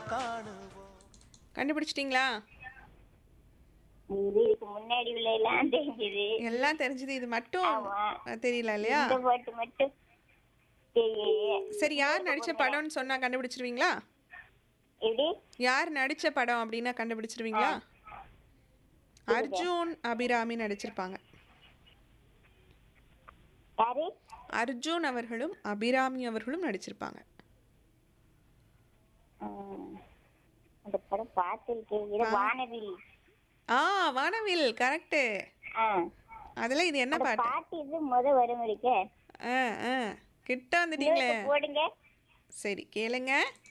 காணுவோம் கண்டுபிடிச்சிட்டிங்களா இது இதுக்கு முன்னாடி உள்ள எல்லாம் தெரிஞ்சது எல்லாம் தெரிஞ்சது இது மட்டும் ஆமா. அஹ், தெரியல இல்லையா இந்த பாட்டு மட்டும் தெரியலையே சரி யார் நடிச்ச படம்னு சொன்னா கண்டுபிடிச்சிருவீங்களா எப்படி யார் நடிச்ச படம் அப்படின்னா கண்டுபிடிச்சிருவீங்களா அர்ஜுன் அபிராமி நடிச்சிருப்பாங்க யாரு அர்ஜுன் அவர்களும் அபிராமி அவர்களும் நடிச்சிருப்பாங்க ம். அந்த படம் பார்த்திருக்கேன் இது வானவில் ஆ வானவில் கரெக்டு ஆ அதில் இது என்ன அந்த பாட்டு பாட்டு இது முத வரும் இருக்கே ஆ ஆ கிட்ட வந்துட்டீங்களே போடுங்க சரி கேளுங்க